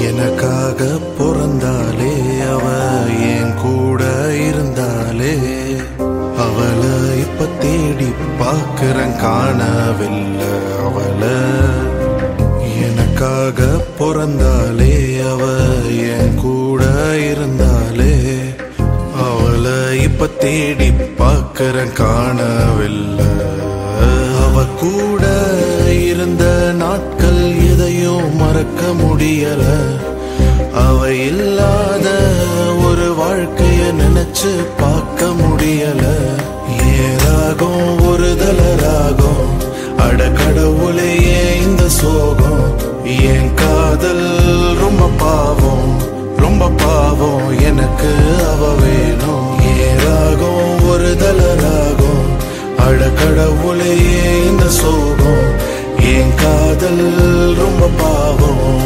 எனக்காக பிறந்தாலே அவ என் கூட இருந்தாலே அவளை இப்ப தேடி பார்க்கிறேன் காணவில்லை அவளை எனக்காக பிறந்தாலே அவ என் கூட இருந்தாலே அவளை இப்ப தேடி பார்க்கிறேன் காணவில்லை அவ கூட இருந்த நாட்கள் எதையும் மறக்க முடியல அவ இல்லாத ஒரு வாழ்க்கைய நினைச்சு பார்க்க முடியல ஏராகும் ஒரு தலராகும் அட கடவுளே ஏன் இந்த சோகம் என் காதல் ரொம்ப பாவம் ரொம்ப பாவம் எனக்கு அவ வேணும் ஏராகும் ஒரு தலராகும் அட கடவுளே ஏன் இந்த சோகம் என் காதல் ரொம்ப பாவம்